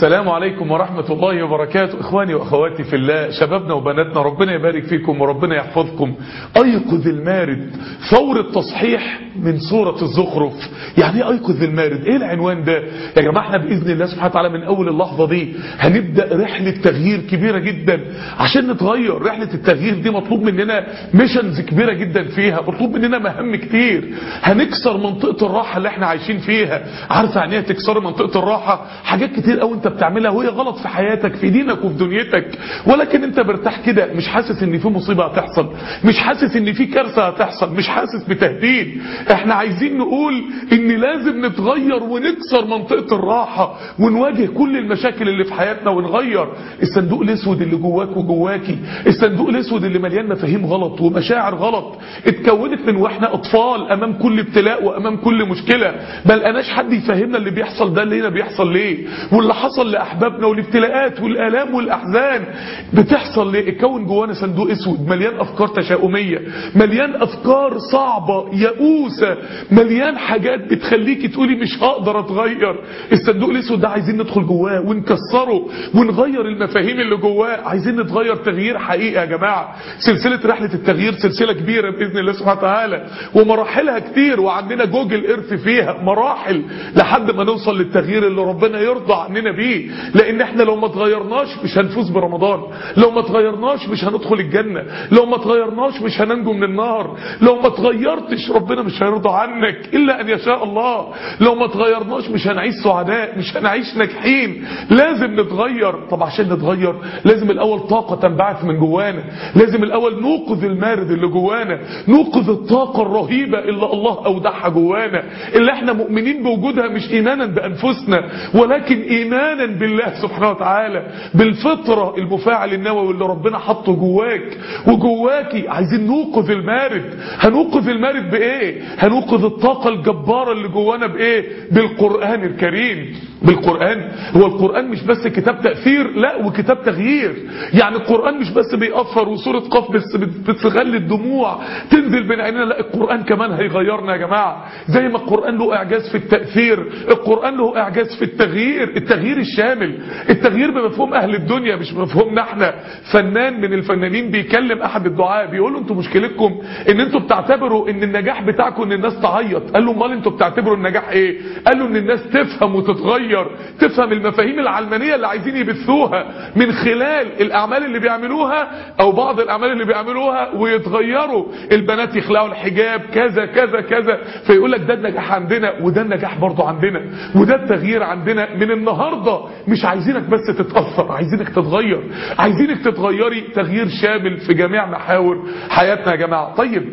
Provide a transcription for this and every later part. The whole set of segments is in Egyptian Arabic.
السلام عليكم ورحمة الله وبركاته إخواني وأخواتي في الله شبابنا وبناتنا ربنا يبارك فيكم وربنا يحفظكم أيقظ المارد ثورة تصحيح من سورة الزخرف يعني ايه أيقظ المارد إيه العنوان ده يا جماعة احنا بإذن الله سبحانه وتعالى من أول اللحظة دي هنبدأ رحلة تغيير كبيرة جدا عشان نتغير رحلة التغيير دي مطلوب مننا ميشنز كبيرة جدا فيها مطلوب مننا مهام كتير هنكسر منطقة الراحة اللي احنا عايشين فيها عارفة يعني ايه تكسر منطقة الراحة حاجات كتير قوي انت بتعملها وهي غلط في حياتك في دينك وفي دنيتك ولكن انت مرتاح كده مش حاسس ان في مصيبة هتحصل مش حاسس ان في كارثة هتحصل مش حاسس بتهديد احنا عايزين نقول ان لازم نتغير ونكسر منطقة الراحة ونواجه كل المشاكل اللي في حياتنا ونغير الصندوق الاسود اللي جواك وجواكي الصندوق الاسود اللي مليان مفاهيم غلط ومشاعر غلط اتكونت من واحنا اطفال امام كل ابتلاء وامام كل مشكلة ما لقناش حد يفهمنا اللي بيحصل ده لينا بيحصل ليه واللي حصل لأحبابنا والابتلاءات والآلام والأحزان بتحصل ليه اتكون جوانا صندوق اسود مليان أفكار تشاؤمية مليان أفكار صعبة يئوسة مليان حاجات بتخليكي تقولي مش هقدر أتغير الصندوق الاسود ده عايزين ندخل جواه ونكسره ونغير المفاهيم اللي جواه عايزين نتغير تغيير حقيقي يا جماعة سلسلة رحلة التغيير سلسلة كبيرة بإذن الله سبحانه وتعالى ومراحلها كتير وعندنا جوجل إرث فيها مراحل لحد ما نوصل للتغيير اللي ربنا يرضى عننا بيه لان احنا لو ما تغيرناش مش هنفوز برمضان لو ما تغيرناش مش هندخل الجنة لو ما تغيرناش مش هننجو من النار لو ما تغيرتش ربنا مش هيرضى عنك الا ان يشاء الله لو ما تغيرناش مش هنعيش سعداء مش هنعيش ناجحين لازم نتغير طب عشان نتغير لازم الاول طاقة تنبعث من جوانا لازم الاول نوقظ المارد اللي جوانا نوقظ الطاقة الرهيبة اللي الله اودعها جوانا اللي احنا مؤمنين بوجودها مش ايمانا بانفسنا ولكن ايمانا بالله سبحانه وتعالى بالفطرة المفاعل النووي اللي ربنا حطه جواك وجواكي عايزين نوقظ المارد هنوقظ المارد بايه هنوقظ الطاقة الجبارة اللي جوانا بايه بالقرآن الكريم بالقرآن هو القرآن مش بس كتاب تأثير لا وكتاب تغيير يعني القرآن مش بس بيأثر وسورة قف بس بتخلي الدموع تنزل بين عينينا لا القرآن كمان هيغيرنا يا جماعة زي ما القرآن له اعجاز في التأثير القرآن له اعجاز في التغيير التغيير الشامل التغيير بمفهوم اهل الدنيا مش بمفهومنا احنا فنان من الفنانين بيكلم احد الدعاء بيقول له انتوا مشكلتكم ان انتوا بتعتبروا ان النجاح بتاعكم ان الناس تعيط قال له امال انتوا بتعتبروا النجاح ايه قال له ان الناس تفهم وتتغير تفهم المفاهيم العلمانية اللي عايزين يبثوها من خلال الاعمال اللي بيعملوها او بعض الاعمال اللي بيعملوها ويتغيروا البنات يخلعوا الحجاب كذا كذا كذا فيقول لك ده النجاح عندنا وده النجاح برضه عندنا وده التغيير عندنا من النهاردة مش عايزينك بس تتأثر عايزينك تتغير عايزينك تتغيري تغيير شامل في جميع محاور حياتنا يا جماعة طيب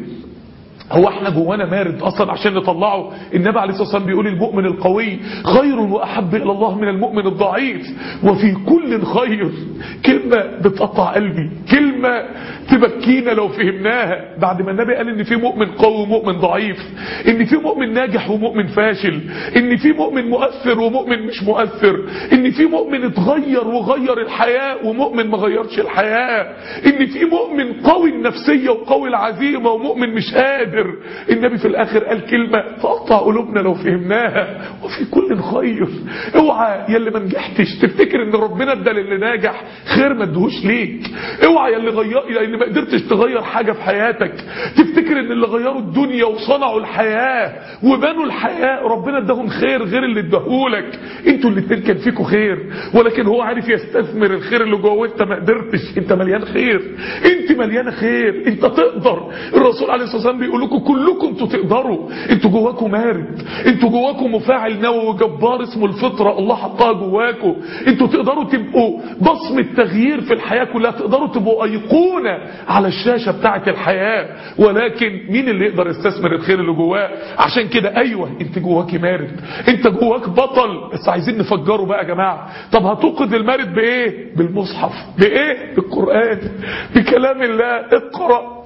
هو احنا جوانا مارد اصلا عشان نطلعه النبي عليه الصلاه والسلام بيقول المؤمن القوي خير واحب الى الله من المؤمن الضعيف وفي كل خير كلمه بتقطع قلبي كلمه تبكينا لو فهمناها بعد ما النبي قال ان في مؤمن قوي ومؤمن ضعيف ان في مؤمن ناجح ومؤمن فاشل ان في مؤمن مؤثر ومؤمن مش مؤثر ان في مؤمن اتغير وغير الحياه ومؤمن ما غيرش الحياه ان في مؤمن قوي النفسيه وقوي العزيمه ومؤمن مش قادر قادر النبي في الاخر قال كلمة تقطع قلوبنا لو فهمناها وفي كل خير اوعى يا اللي ما نجحتش تفتكر ان ربنا ادى للي ناجح خير ما ادهوش ليك اوعى يا اللي غير يا اللي ما قدرتش تغير حاجة في حياتك تفتكر ان اللي غيروا الدنيا وصنعوا الحياة وبنوا الحياة ربنا اداهم خير غير اللي اداهولك انتوا الاثنين كان فيكم خير ولكن هو عارف يستثمر الخير اللي جوه انت ما قدرتش انت مليان خير انت مليانه خير انت تقدر الرسول عليه الصلاه والسلام بيقول لكم كلكم انتوا تقدروا انتوا جواكم مارد انتوا جواكم مفاعل نووي جبار اسمه الفطره الله حطها جواكم انتوا تقدروا تبقوا بصمه تغيير في الحياه كلها تقدروا تبقوا ايقونه على الشاشه بتاعه الحياه ولكن مين اللي يقدر يستثمر الخير اللي جواه عشان كده ايوه انت جواكي مارد انت جواك بطل بس عايزين نفجره بقى يا جماعه طب هتوقظ المارد بايه بالمصحف بايه بالقران بكلام الله اقرا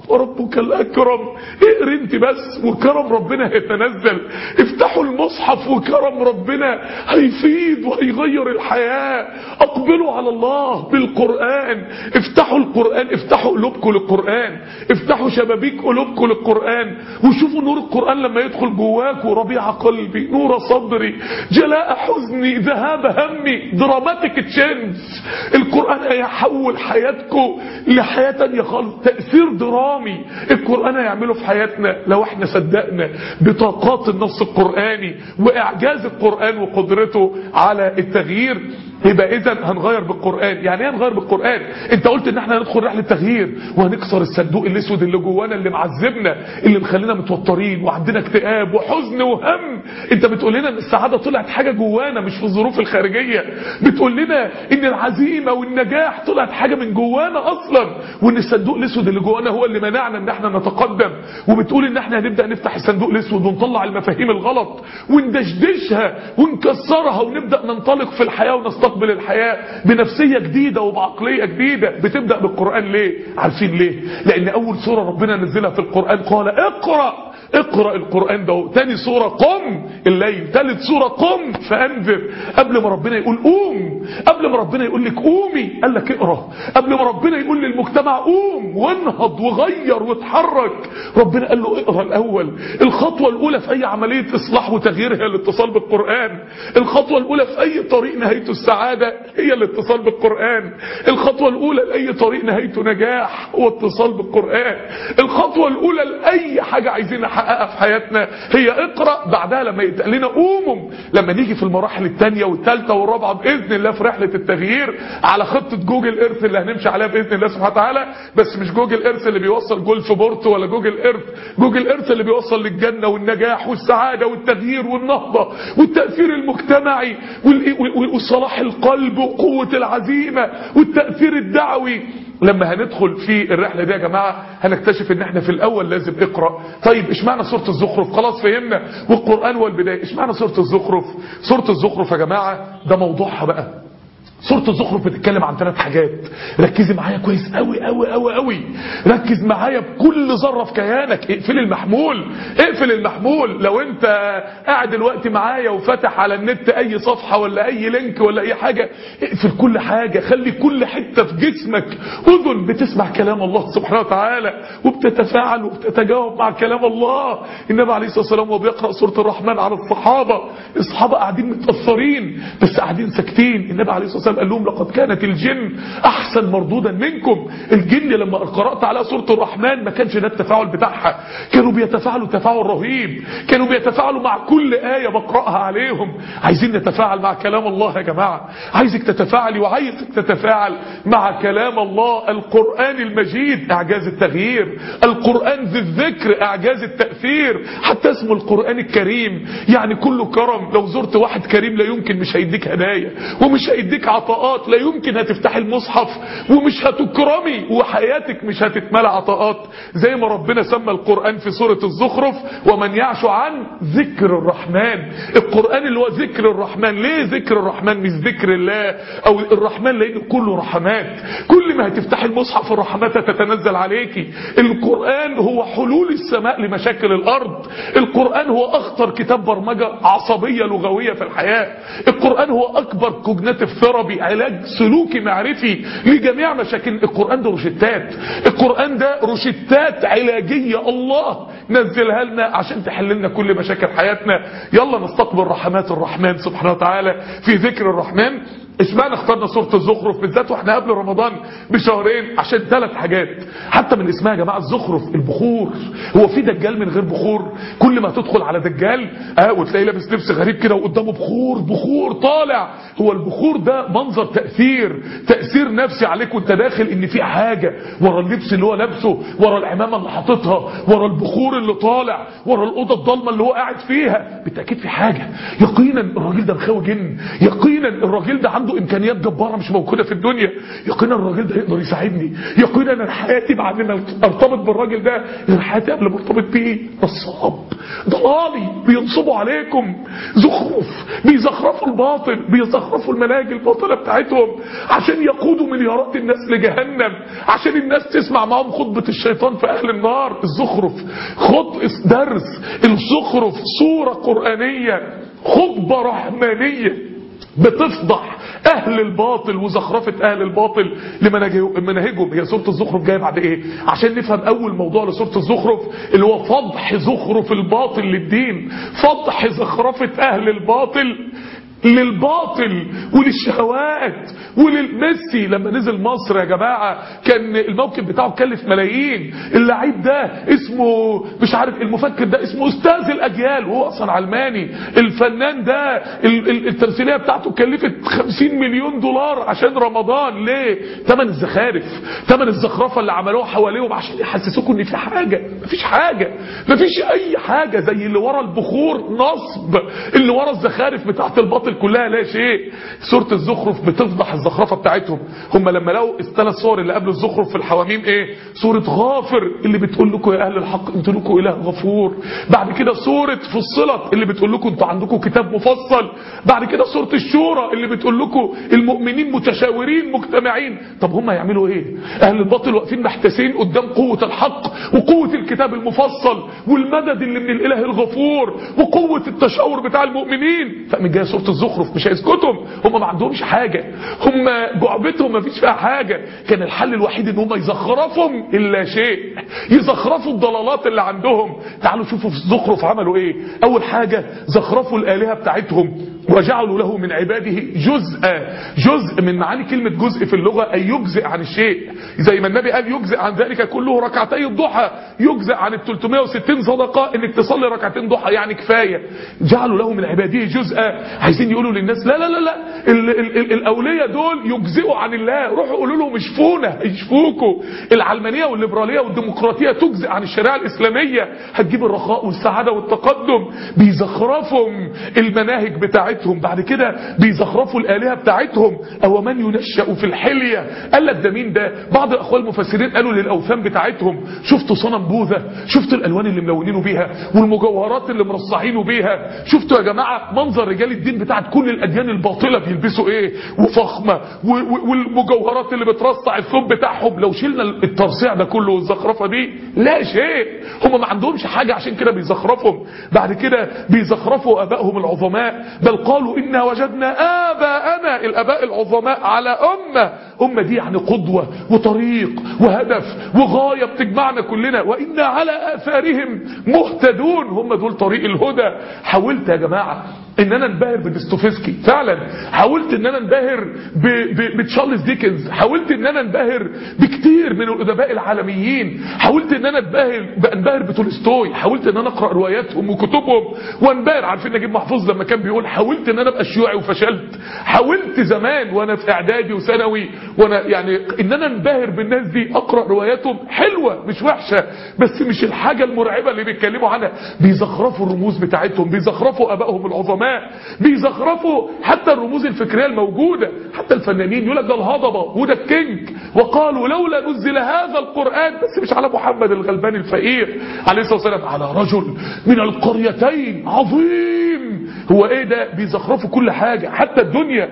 وربك الأكرم اقري انت بس وكرم ربنا هيتنزل افتحوا المصحف وكرم ربنا هيفيد وهيغير الحياة اقبلوا على الله بالقرآن افتحوا القرآن افتحوا قلوبكم للقرآن افتحوا شبابيك قلوبكم للقرآن وشوفوا نور القرآن لما يدخل جواكم ربيع قلبي نور صدري جلاء حزني ذهاب همي دراماتيك تشينز القرآن هيحول حياتكم لحياة تانية خالص تأثير درامي القرآن هيعمله في حياتنا لو احنا صدقنا بطاقات النص القرآني وإعجاز القرآن وقدرته على التغيير يبقى اذا هنغير بالقرآن يعني ايه هنغير بالقرآن انت قلت ان احنا هندخل رحلة تغيير وهنكسر الصندوق الاسود اللي جوانا اللي معذبنا اللي مخلينا متوترين وعندنا اكتئاب وحزن وهم انت بتقول لنا ان السعادة طلعت حاجة جوانا مش في الظروف الخارجية بتقول لنا ان العزيمة والنجاح طلعت حاجة من جوانا اصلا وان الصندوق الاسود اللي جوانا هو اللي منعنا ان احنا نتقدم وبتقول ان احنا هنبدأ نفتح الصندوق الاسود ونطلع المفاهيم الغلط وندشدشها ونكسرها ونبدأ ننطلق في الحياة ونستقبل الحياة بنفسية جديدة وبعقلية جديدة بتبدأ بالقرآن ليه عارفين ليه لان اول سورة ربنا نزلها في القرآن قال اقرأ اقرأ القرآن ده تاني سورة قم الليل تالت سورة قم فأنذر قبل ما ربنا يقول قوم قبل ما ربنا يقول لك قومي قال لك اقرأ قبل ما ربنا يقول للمجتمع قوم وانهض وغير واتحرك ربنا قال له اقرأ الأول الخطوة الأولى في أي عملية إصلاح وتغيير هي الاتصال بالقرآن الخطوة الأولى في أي طريق نهايته السعادة هي الاتصال بالقرآن الخطوة الأولى لأي طريق نهايته نجاح هو اتصال بالقرآن الخطوة الأولى لأي حاجة عايزين نحققها في حياتنا هي اقرأ بعدها لما يتقال لنا قوموا لما نيجي في المراحل الثانية والثالثة والرابعة بإذن الله في رحلة التغيير على خطة جوجل ايرث اللي هنمشي عليها بإذن الله سبحانه وتعالى بس مش جوجل ايرث اللي بيوصل جولف بورت ولا جوجل ايرث جوجل ايرث اللي بيوصل للجنة والنجاح والسعادة والتغيير والنهضة والتأثير المجتمعي وصلاح القلب وقوة العزيمة والتأثير الدعوي لما هندخل في الرحلة دي يا جماعة هنكتشف ان احنا في الاول لازم اقرأ طيب اشمعنى سورة الزخرف خلاص فهمنا والقرآن هو البداية اشمعنى سورة الزخرف سورة الزخرف يا جماعة ده موضوعها بقى سورة الزخرف بتتكلم عن ثلاث حاجات ركزي معايا كويس قوي قوي قوي قوي ركز معايا بكل ذره في كيانك اقفل المحمول اقفل المحمول لو انت قاعد دلوقتي معايا وفتح على النت اي صفحة ولا اي لينك ولا اي حاجة اقفل كل حاجة خلي كل حتة في جسمك اذن بتسمع كلام الله سبحانه وتعالى وبتتفاعل وبتتجاوب مع كلام الله النبي عليه الصلاة والسلام وهو بيقرأ سورة الرحمن على الصحابة الصحابة قاعدين متأثرين بس قاعدين ساكتين النبي عليه الصلاة والسلام قال لهم لقد كانت الجن احسن مردودا منكم الجن لما قرأت على سورة الرحمن ما كانش ده التفاعل بتاعها كانوا بيتفاعلوا تفاعل رهيب كانوا بيتفاعلوا مع كل آية بقرأها عليهم عايزين نتفاعل مع كلام الله يا جماعة عايزك تتفاعلي وعايزك تتفاعل مع كلام الله القرآن المجيد اعجاز التغيير القرآن ذي الذكر اعجاز التأثير حتى اسمه القرآن الكريم يعني كله كرم لو زرت واحد كريم لا يمكن مش هيديك هدايا ومش هيديك عطاءات لا يمكن هتفتح المصحف ومش هتكرمي وحياتك مش هتتملى عطاءات زي ما ربنا سمى القرآن في سورة الزخرف ومن يعش عن ذكر الرحمن القرآن اللي هو ذكر الرحمن ليه ذكر الرحمن مش ذكر الله او الرحمن لانه كله رحمات كل ما هتفتح المصحف الرحمات هتتنزل عليكي القرآن هو حلول السماء لمشاكل الارض القرآن هو اخطر كتاب برمجة عصبية لغوية في الحياة القرآن هو اكبر كوجناتيف ثيرابي علاج سلوكي معرفي لجميع مشاكل القرآن ده روشتات القرآن ده روشتات علاجية الله نزلها لنا عشان تحل لنا كل مشاكل حياتنا يلا نستقبل رحمات الرحمن سبحانه وتعالى في ذكر الرحمن اشمعنى اخترنا سورة الزخرف بالذات واحنا قبل رمضان بشهرين عشان ثلاث حاجات حتى من اسمها يا جماعة الزخرف البخور هو في دجال من غير بخور كل ما تدخل على دجال اه وتلاقيه لابس لبس غريب كده وقدامه بخور بخور طالع هو البخور ده منظر تأثير تأثير نفسي عليك وانت داخل ان في حاجة ورا اللبس اللي هو لابسه ورا العمامة اللي حاططها ورا البخور اللي طالع ورا الأوضة الضلمة اللي هو قاعد فيها بالتأكيد في حاجة يقينا الراجل ده مخاوي جن يقينا الراجل ده عنده امكانيات جبارة مش موجودة في الدنيا يقينا الراجل ده يقدر يساعدني يقينا انا حياتي بعد ما ارتبط بالراجل ده غير حياتي قبل ما ارتبط بيه نصاب ضلالي بينصبوا عليكم زخرف بيزخرفوا الباطل بيزخرفوا المناهج الباطله بتاعتهم عشان يقودوا مليارات الناس لجهنم عشان الناس تسمع معاهم خطبه الشيطان في اهل النار الزخرف خط درس الزخرف سوره قرانيه خطبه رحمانيه بتفضح اهل الباطل وزخرفة اهل الباطل لمناهجهم هي سورة الزخرف جاية بعد ايه عشان نفهم اول موضوع لسورة الزخرف اللي هو فضح زخرف الباطل للدين فضح زخرفة اهل الباطل للباطل وللشهوات وللميسي لما نزل مصر يا جماعة كان الموكب بتاعه كلف ملايين اللعيب ده اسمه مش عارف المفكر ده اسمه استاذ الاجيال وهو اصلا علماني الفنان ده التمثيلية بتاعته كلفت 50 مليون دولار عشان رمضان ليه تمن الزخارف تمن الزخرفة اللي عملوها حواليهم عشان يحسسوكم ان في حاجة مفيش حاجة مفيش اي حاجة زي اللي ورا البخور نصب اللي ورا الزخارف بتاعت الباطل كلها لا شيء سورة الزخرف بتفضح الزخرفة بتاعتهم هم لما لقوا الثلاث صور اللي قبل الزخرف في الحواميم ايه سورة غافر اللي بتقول لكم يا اهل الحق انتوا لكم اله غفور بعد كده سورة فصلت اللي بتقول لكم انتوا عندكم كتاب مفصل بعد كده سورة الشورى اللي بتقول لكم المؤمنين متشاورين مجتمعين طب هم يعملوا ايه اهل الباطل واقفين محتسين قدام قوة الحق وقوة الكتاب المفصل والمدد اللي من الاله الغفور وقوة التشاور بتاع المؤمنين فمن جايه سورة الزخرف مش هيسكتهم هم ما عندهمش حاجة هم جعبتهم ما فيش فيها حاجة كان الحل الوحيد ان هم يزخرفهم الا شيء يزخرفوا الضلالات اللي عندهم تعالوا شوفوا في الزخرف عملوا ايه اول حاجة زخرفوا الالهة بتاعتهم وجعلوا له من عباده جزءا جزء من معاني كلمة جزء في اللغة أي يجزئ عن الشيء زي ما النبي قال يجزئ عن ذلك كله ركعتي الضحى يجزئ عن ال 360 صدقة انك تصلي ركعتين ضحى يعني كفاية جعلوا له من عباده جزءا عايزين يقولوا للناس لا لا لا لا ال ال ال الأولية دول يجزئوا عن الله روحوا قولوا لهم اشفونا يشفوكوا العلمانية والليبرالية والديمقراطية تجزئ عن الشريعة الإسلامية هتجيب الرخاء والسعادة والتقدم بيزخرفهم المناهج بتاعتهم بتاعتهم بعد كده بيزخرفوا الآلهة بتاعتهم أو من ينشأ في الحلية قال لك ده مين ده بعض الأخوال المفسرين قالوا للأوثان بتاعتهم شفتوا صنم بوذا شفتوا الألوان اللي ملونينه بيها والمجوهرات اللي مرصعينه بيها شفتوا يا جماعة منظر رجال الدين بتاعت كل الأديان الباطلة بيلبسوا إيه وفخمة والمجوهرات اللي بترصع الثوب بتاعهم لو شلنا الترصيع ده كله والزخرفة دي لا شيء هم ما عندهمش حاجة عشان كده بيزخرفهم بعد كده بيزخرفوا أبائهم العظماء بل قالوا إنا وجدنا آباءنا الآباء العظماء على أمة أمة دي يعني قدوة وطريق وهدف وغاية بتجمعنا كلنا وإنا على آثارهم مهتدون هم دول طريق الهدى حاولت يا جماعة ان انا انبهر بدستوفسكي فعلا حاولت ان انا انبهر بتشارلز ديكنز حاولت ان انا انبهر بكتير من الادباء العالميين حاولت ان انا انبهر بانبهر بتولستوي حاولت ان انا اقرا رواياتهم وكتبهم وانبهر عارفين نجيب محفوظ لما كان بيقول حاولت ان انا ابقى شيوعي وفشلت حاولت زمان وانا في اعدادي وثانوي وانا يعني ان انا انبهر بالناس دي اقرا رواياتهم حلوه مش وحشه بس مش الحاجه المرعبه اللي بيتكلموا عنها بيزخرفوا الرموز بتاعتهم بيزخرفوا ابائهم العظماء بيزخرفوا حتى الرموز الفكريه الموجوده حتى الفنانين يقول لك ده الهضبه وده الكينج وقالوا لولا نزل هذا القران بس مش على محمد الغلباني الفقير عليه الصلاه والسلام على رجل من القريتين عظيم هو ايه ده بيزخرفوا كل حاجه حتى الدنيا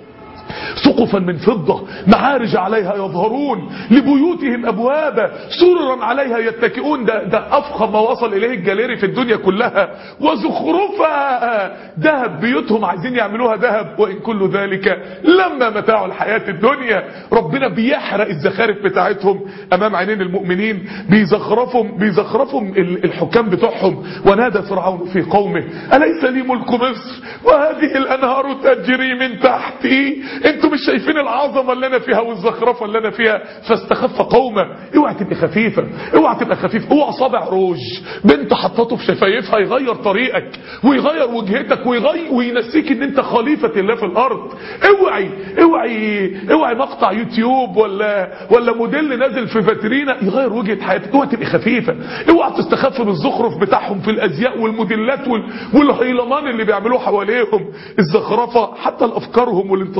سقفا من فضة معارج عليها يظهرون لبيوتهم أبوابا سررا عليها يتكئون ده, ده أفخم ما وصل إليه الجاليري في الدنيا كلها وزخرفا ذهب بيوتهم عايزين يعملوها ذهب وإن كل ذلك لما متاع الحياة الدنيا ربنا بيحرق الزخارف بتاعتهم أمام عينين المؤمنين بيزخرفهم بيزخرفهم الحكام بتوعهم ونادى فرعون في قومه أليس لي ملك مصر وهذه الأنهار تجري من تحتي انتوا مش شايفين العظمه اللي انا فيها والزخرفه اللي انا فيها فاستخف قومه اوعى تبقى خفيفه اوعى تبقى خفيف اوعى صابع روج بنت حطته في شفايفها يغير طريقك ويغير وجهتك ويغير وينسيك ان انت خليفه الله في الارض اوعي اوعي اوعي مقطع يوتيوب ولا ولا موديل نازل في فاترينا يغير وجهه حياتك اوعى تبقى خفيفه اوعى تستخف بالزخرف بتاعهم في الازياء والموديلات والهيلمان اللي بيعملوه حواليهم الزخرفه حتى الافكارهم والانتصاراتهم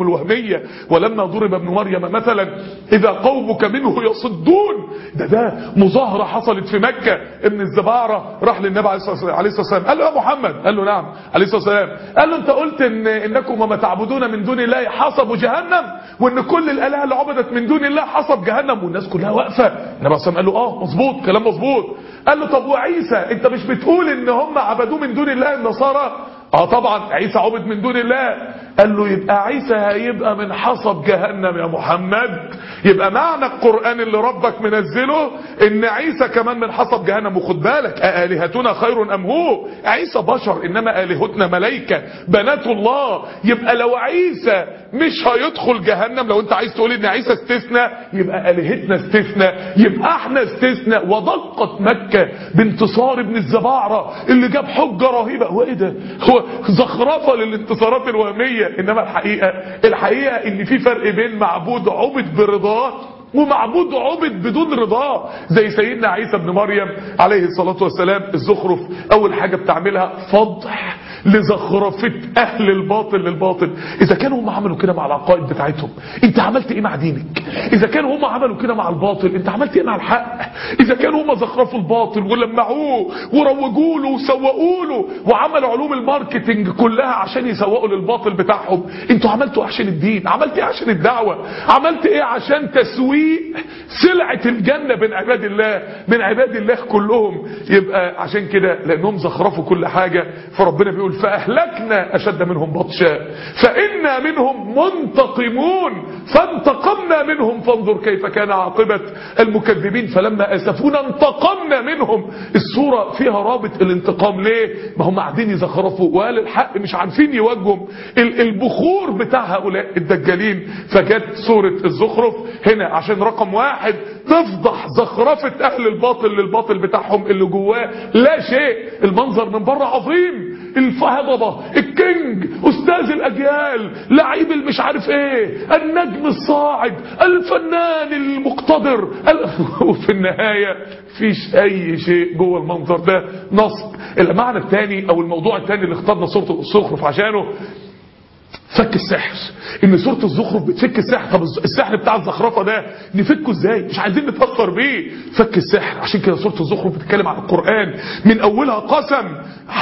الوهمية ولما ضرب ابن مريم مثلا إذا قومك منه يصدون ده ده مظاهرة حصلت في مكة ابن الزبارة راح للنبي عليه الصلاة والسلام قال له يا محمد قال له نعم عليه الصلاة والسلام قال له انت قلت ان انكم وما تعبدون من دون الله حصبوا جهنم وان كل الالهه اللي عبدت من دون الله حصب جهنم والناس كلها واقفه النبي عليه الصلاه والسلام قال له اه مظبوط كلام مظبوط قال له طب وعيسى انت مش بتقول ان هم عبدوه من دون الله النصارى اه طبعا عيسى عبد من دون الله قال له يبقى عيسى هيبقى من حصب جهنم يا محمد يبقى معنى القرآن اللي ربك منزله ان عيسى كمان من حصب جهنم وخد بالك آلهتنا خير ام هو عيسى بشر انما آلهتنا ملائكة بنات الله يبقى لو عيسى مش هيدخل جهنم لو انت عايز تقول ان عيسى استثنى يبقى آلهتنا استثنى يبقى احنا استثنى ودقت مكة بانتصار ابن الزباعرة اللي جاب حجة رهيبة هو ايه ده هو زخرفة للانتصارات الوهمية انما الحقيقة الحقيقة ان في فرق بين معبود عبد برضاه ومعبود عبد بدون رضاه زي سيدنا عيسى بن مريم عليه الصلاة والسلام الزخرف اول حاجة بتعملها فضح لزخرفة اهل الباطل للباطل اذا كانوا هم عملوا كده مع العقائد بتاعتهم انت عملت ايه مع دينك اذا كانوا هم عملوا كده مع الباطل انت عملت ايه مع الحق اذا كانوا هم زخرفوا الباطل ولمعوه وروجوا له وسوقوا له وعملوا علوم الماركتينج كلها عشان يسوقوا للباطل بتاعهم انتوا عملتوا ايه عشان الدين عملت ايه عشان الدعوة عملت ايه عشان تسويق سلعة الجنة بين عباد الله من عباد الله كلهم يبقى عشان كده لانهم زخرفوا كل حاجة فربنا بيقول فاهلكنا اشد منهم بطشا فانا منهم منتقمون فانتقمنا منهم فانظر كيف كان عاقبة المكذبين فلما اسفونا انتقمنا منهم الصورة فيها رابط الانتقام ليه ما هم قاعدين يزخرفوا وقال الحق مش عارفين يواجهوا البخور بتاع هؤلاء الدجالين فجت سورة الزخرف هنا عشان رقم واحد تفضح زخرفة اهل الباطل للباطل بتاعهم اللي جواه لا شيء المنظر من بره عظيم الفهضبة الكينج استاذ الاجيال لعيب المش عارف ايه النجم الصاعد الفنان المقتدر وفي النهاية فيش اي شيء جوه المنظر ده نصب المعنى الثاني او الموضوع الثاني اللي اخترنا صورة الزخرف عشانه فك السحر ان سورة الزخرف بتفك السحر طب السحر بتاع الزخرفة ده نفكه ازاي مش عايزين نتأثر بيه فك السحر عشان كده سورة الزخرف بتتكلم عن القرآن من اولها قسم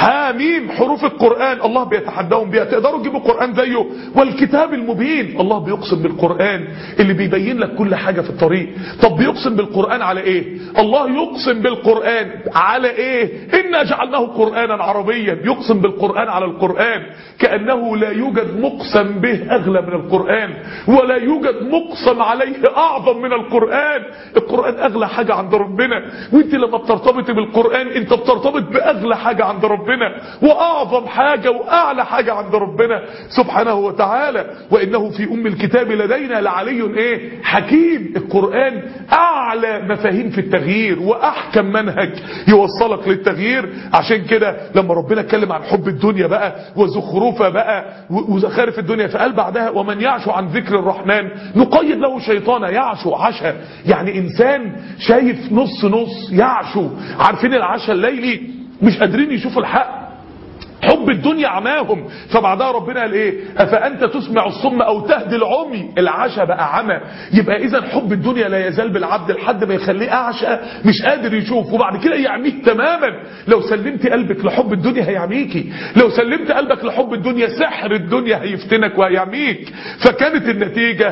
حاميم حروف القرآن الله بيتحداهم بيها تقدروا تجيبوا القرآن زيه والكتاب المبين الله بيقسم بالقرآن اللي بيبين لك كل حاجة في الطريق طب بيقسم بالقرآن على ايه الله يقسم بالقرآن على ايه إنا جعلناه قرآنا عربيا يقسم بالقرآن على القرآن كأنه لا يوجد مقسم به أغلى من القرآن ولا يوجد مقسم عليه أعظم من القرآن القرآن أغلى حاجة عند ربنا وانت لما بترتبط بالقرآن انت بترتبط بأغلى حاجة عند ربنا وأعظم حاجة وأعلى حاجة عند ربنا سبحانه وتعالى وإنه في أم الكتاب لدينا لعلي ايه حكيم القرآن أعلى مفاهيم في التغيير وأحكم منهج يوصلك للتغيير عشان كده لما ربنا اتكلم عن حب الدنيا بقى وزخرفة بقى وزخارف الدنيا فقال بعدها ومن يعشو عن ذكر الرحمن نقيد له شيطانا يعشو عشا يعني إنسان شايف نص نص يعشو عارفين العشا الليلي مش قادرين يشوفوا الحق حب الدنيا عماهم فبعدها ربنا قال ايه افانت تسمع الصم او تهدي العمي العشا بقى عمى يبقى اذا حب الدنيا لا يزال بالعبد لحد ما يخليه اعشى مش قادر يشوف وبعد كده يعميك تماما لو سلمت قلبك لحب الدنيا هيعميكي لو سلمت قلبك لحب الدنيا سحر الدنيا هيفتنك وهيعميك فكانت النتيجة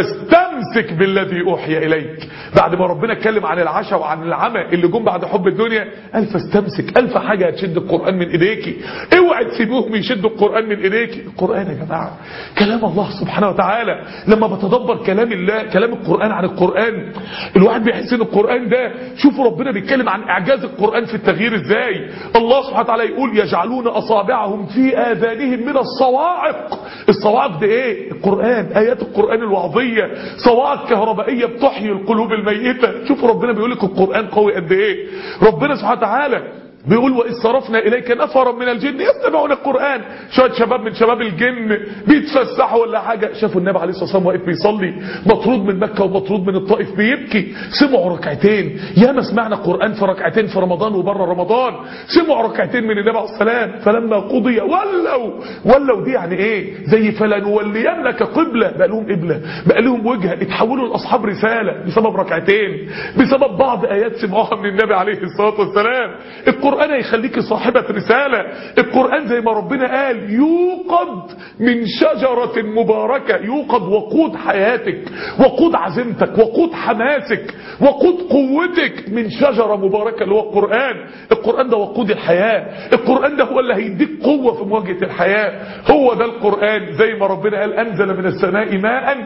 فاستمسك بالذي اوحي اليك بعد ما ربنا اتكلم عن العشا وعن العمى اللي جم بعد حب الدنيا قال فاستمسك الف حاجة هتشد القرآن من ايديكي اوعى تسيبوهم يشدوا القرآن من ايديك القرآن يا جماعة كلام الله سبحانه وتعالى لما بتدبر كلام الله كلام القرآن عن القرآن الواحد بيحس ان القرآن ده شوفوا ربنا بيتكلم عن اعجاز القرآن في التغيير ازاي الله سبحانه وتعالى يقول يجعلون اصابعهم في اذانهم من الصواعق الصواعق ده ايه القرآن ايات القرآن الوعظية صواعق كهربائية بتحيي القلوب الميتة شوفوا ربنا بيقول لك القرآن قوي قد ايه ربنا سبحانه وتعالى بيقول وإذ صرفنا إليك نفرا من الجن يستمعون القرآن شوية شباب من شباب الجن بيتفسحوا ولا حاجة شافوا النبي عليه الصلاة والسلام واقف بيصلي مطرود من مكة ومطرود من الطائف بيبكي سمعوا ركعتين ياما سمعنا قرآن في ركعتين في رمضان وبره رمضان سمعوا ركعتين من النبي عليه السلام فلما قضي ولوا ولوا دي يعني ايه زي فلنولينك قبلة بقى لهم قبلة بقى لهم وجهة اتحولوا لاصحاب رسالة بسبب ركعتين بسبب بعض ايات سمعوها من النبي عليه الصلاة والسلام القرآن هيخليك صاحبة رسالة القرآن زي ما ربنا قال يوقد من شجرة مباركة يوقد وقود حياتك وقود عزيمتك وقود حماسك وقود قوتك من شجرة مباركة اللي هو القرآن القرآن ده وقود الحياة القرآن ده هو اللي هيديك قوة في مواجهة الحياة هو ده القرآن زي ما ربنا قال أنزل من السماء ماء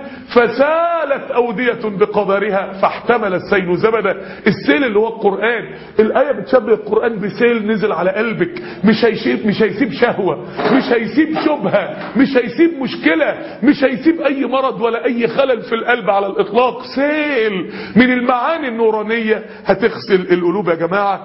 فسالت أودية بقدرها فاحتمل السيل زبدا السيل اللي هو القرآن الآية بتشبه القرآن بسيل نزل على قلبك مش هيسيب مش هيسيب شهوة مش هيسيب شبهة مش هيسيب مشكلة مش هيسيب أي مرض ولا أي خلل في القلب على الإطلاق سيل من المعاني النورانية هتغسل القلوب يا جماعة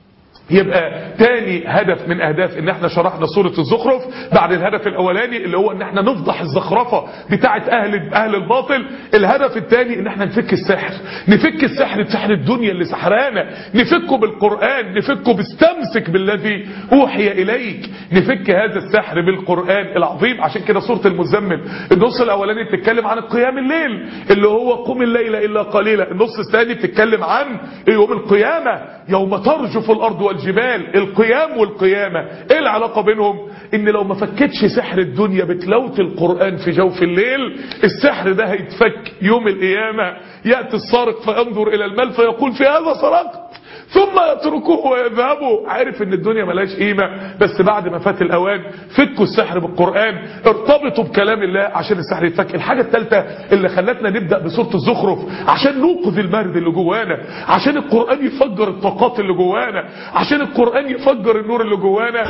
يبقى تاني هدف من اهداف ان احنا شرحنا سورة الزخرف بعد الهدف الاولاني اللي هو ان احنا نفضح الزخرفة بتاعة اهل اهل الباطل الهدف الثاني ان احنا نفك السحر نفك السحر سحر الدنيا اللي سحرانا نفكه بالقرآن نفكه باستمسك بالذي اوحي اليك نفك هذا السحر بالقرآن العظيم عشان كده سورة المزمل النص الاولاني بتتكلم عن قيام الليل اللي هو قم الليل الا قليلا النص الثاني بتتكلم عن يوم القيامة يوم ترجف الارض والجبال القيام والقيامة ايه العلاقة بينهم ان لو ما فكتش سحر الدنيا بتلوة القرآن في جوف الليل السحر ده هيتفك يوم القيامة يأتي السارق فينظر الى المال فيقول في هذا سرقت ثم يتركوه ويذهبوا عارف ان الدنيا ملاش قيمة بس بعد ما فات الاوان فكوا السحر بالقرآن ارتبطوا بكلام الله عشان السحر يتفك الحاجة الثالثة اللي خلتنا نبدأ بسورة الزخرف عشان نوقظ المرد اللي جوانا عشان القرآن يفجر الطاقات اللي جوانا عشان القرآن يفجر النور اللي جوانا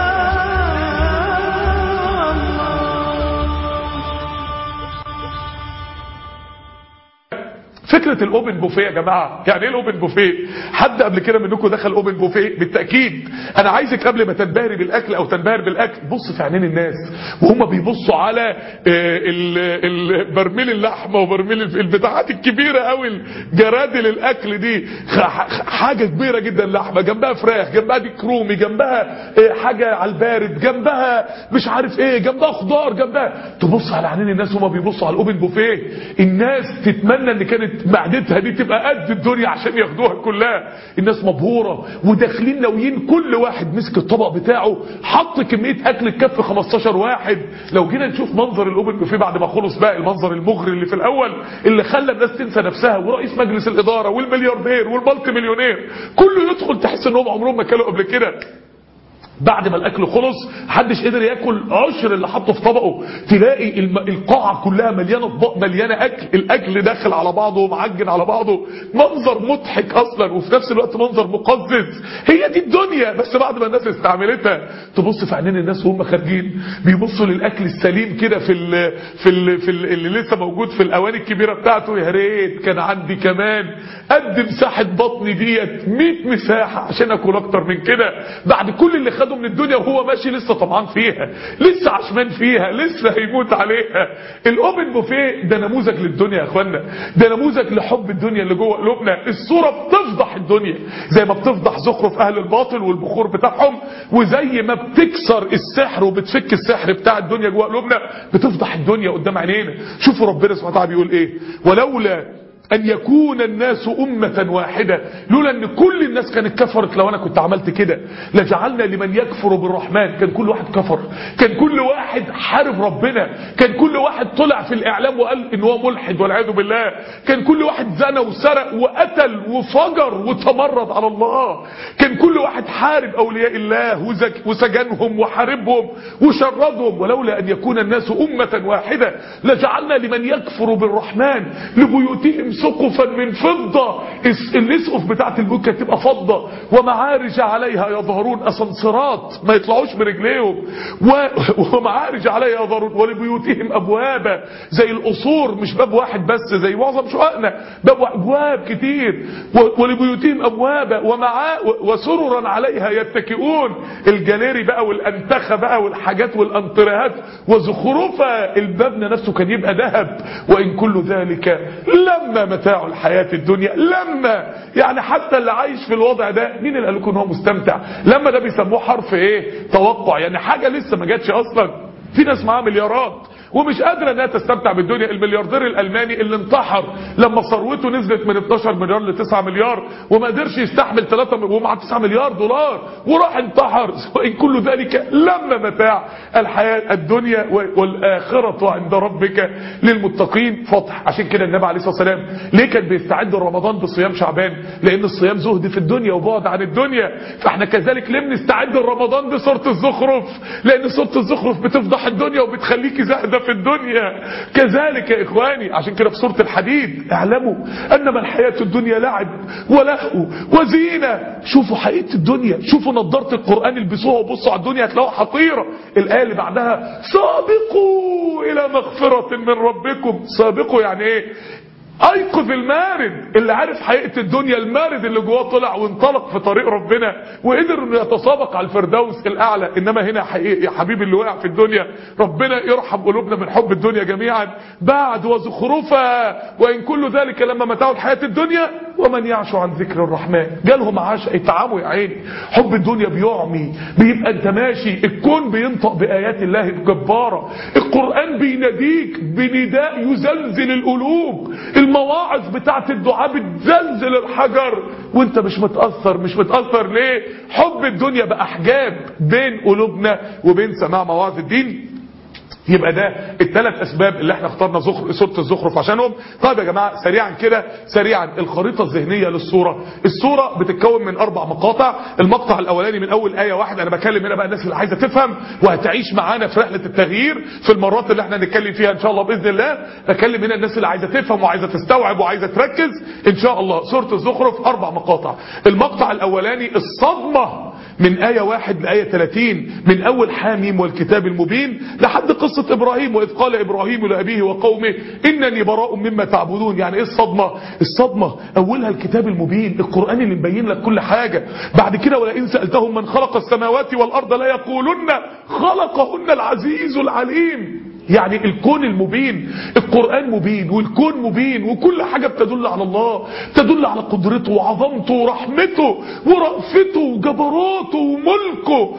فكرة الاوبن بوفيه يا جماعة يعني ايه الاوبن بوفيه حد قبل كده منكم دخل اوبن بوفيه بالتأكيد انا عايزك قبل ما تنبهري بالاكل او تنبهر بالاكل بص في عينين الناس وهم بيبصوا على برميل اللحمة وبرميل البتاعات الكبيرة قوي جرادل الاكل دي حاجة كبيرة جدا لحمة جنبها فراخ جنبها ديك رومي جنبها حاجة على البارد جنبها مش عارف ايه جنبها خضار جنبها تبص على عينين الناس وهم بيبصوا على الاوبن بوفيه الناس تتمنى ان كانت معدتها دي تبقى قد الدنيا عشان ياخدوها كلها الناس مبهوره وداخلين ناويين كل واحد مسك الطبق بتاعه حط كميه اكل تكفي 15 واحد لو جينا نشوف منظر الاوبن بوفيه بعد ما خلص بقى المنظر المغري اللي في الاول اللي خلى الناس تنسى نفسها ورئيس مجلس الاداره والملياردير والمالتي مليونير كله يدخل تحس انهم عمرهم ما كانوا قبل كده بعد ما الاكل خلص محدش قدر ياكل عشر اللي حطه في طبقه تلاقي الم... القاعه كلها مليانه اطباق مليانه اكل الاكل داخل على بعضه ومعجن على بعضه منظر مضحك اصلا وفي نفس الوقت منظر مقزز هي دي الدنيا بس بعد ما الناس استعملتها تبص في عينين الناس وهم خارجين بيبصوا للاكل السليم كده في ال... في ال... في ال... اللي لسه موجود في الاواني الكبيره بتاعته يا ريت كان عندي كمان قد مساحه بطني ديت 100 مساحه عشان اكل اكتر من كده بعد كل اللي خده من الدنيا وهو ماشي لسه طمعان فيها لسه عشمان فيها لسه هيموت عليها الاوبن بوفيه ده نموذج للدنيا يا اخوانا ده نموذج لحب الدنيا اللي جوه قلوبنا الصوره بتفضح الدنيا زي ما بتفضح زخرف اهل الباطل والبخور بتاعهم وزي ما بتكسر السحر وبتفك السحر بتاع الدنيا جوه قلوبنا بتفضح الدنيا قدام عينينا شوفوا ربنا سبحانه وتعالى بيقول ايه ولولا أن يكون الناس أمة واحدة لولا أن كل الناس كانت كفرت لو أنا كنت عملت كده لجعلنا لمن يكفر بالرحمن كان كل واحد كفر كان كل واحد حارب ربنا كان كل واحد طلع في الإعلام وقال إن هو ملحد والعياذ بالله كان كل واحد زنى وسرق وقتل وفجر وتمرد على الله كان كل واحد حارب أولياء الله وسجنهم وحاربهم وشردهم ولولا أن يكون الناس أمة واحدة لجعلنا لمن يكفر بالرحمن لبيوتهم سقفا من فضة الاسقف بتاعت البيوت كانت تبقى فضة ومعارج عليها يظهرون اسانسيرات ما يطلعوش برجليهم ومعارج عليها يظهرون ولبيوتهم ولبيوتهم أبوابا زي القصور مش باب واحد بس زي معظم شققنا باب أبواب كتير ولبيوتهم أبوابا ومعا وسررا عليها يتكئون الجاليري بقى والأنتخة بقى والحاجات والأنطرهات وزخرفة المبنى نفسه كان يبقى ذهب وإن كل ذلك لما متاع الحياة الدنيا لما يعني حتى اللي عايش في الوضع ده مين اللي قال لكم ان هو مستمتع لما ده بيسموه حرف ايه توقع يعني حاجة لسه ما جاتش اصلا في ناس معاها مليارات ومش قادرة انها تستمتع بالدنيا الملياردير الالماني اللي انتحر لما ثروته نزلت من 12 مليار ل 9 مليار وما قدرش يستحمل 3 ومع 9 مليار دولار وراح انتحر وان كل ذلك لما متاع الحياة الدنيا والآخرة عند ربك للمتقين فتح عشان كده النبي عليه الصلاة والسلام ليه كان بيستعد رمضان بصيام شعبان لان الصيام زهد في الدنيا وبعد عن الدنيا فاحنا كذلك ليه بنستعد رمضان بصورة الزخرف لان صورة الزخرف بتفضح الدنيا وبتخليكي زاهدة في الدنيا كذلك يا إخواني عشان كده في سورة الحديد اعلموا أنما الحياة الدنيا لعب ولهو وزينة شوفوا حقيقة الدنيا شوفوا نظارة القرآن البسوها وبصوا على الدنيا هتلاقوها حقيرة الآية اللي بعدها سابقوا إلى مغفرة من ربكم سابقوا يعني إيه ايقظ المارد اللي عارف حقيقة الدنيا المارد اللي جواه طلع وانطلق في طريق ربنا وقدر انه يتسابق على الفردوس الاعلى انما هنا حقيقي يا حبيبي اللي وقع في الدنيا ربنا يرحم قلوبنا من حب الدنيا جميعا بعد وزخرفها وان كل ذلك لما متاع الحياة الدنيا ومن يعش عن ذكر الرحمن جالهم عاش اتعاموا يا عيني حب الدنيا بيعمي بيبقى انت ماشي الكون بينطق بايات الله الجبارة القرآن بيناديك بنداء يزلزل القلوب المواعظ بتاعت الدعاء بتزلزل الحجر وانت مش متأثر مش متأثر ليه حب الدنيا بقى حجاب بين قلوبنا وبين سماع مواعظ الدين يبقى ده الثلاث اسباب اللي احنا اخترنا زخر سوره الزخرف عشانهم طيب يا جماعه سريعا كده سريعا الخريطه الذهنيه للصوره الصوره بتتكون من اربع مقاطع المقطع الاولاني من اول ايه واحده انا بكلم هنا بقى الناس اللي عايزه تفهم وهتعيش معانا في رحله التغيير في المرات اللي احنا هنتكلم فيها ان شاء الله باذن الله بكلم هنا الناس اللي عايزه تفهم وعايزه تستوعب وعايزه تركز ان شاء الله سوره الزخرف اربع مقاطع المقطع الاولاني الصدمه من آية واحد لآية 30 من أول حاميم والكتاب المبين لحد قصة إبراهيم وإذ قال إبراهيم لأبيه وقومه إنني براء مما تعبدون يعني إيه الصدمة الصدمة أولها الكتاب المبين القرآن اللي مبين لك كل حاجة بعد كده ولئن سألتهم من خلق السماوات والأرض لا يقولن خلقهن العزيز العليم يعني الكون المبين القرآن مبين والكون مبين وكل حاجة بتدل على الله تدل على قدرته وعظمته ورحمته ورأفته وجبروته وملكه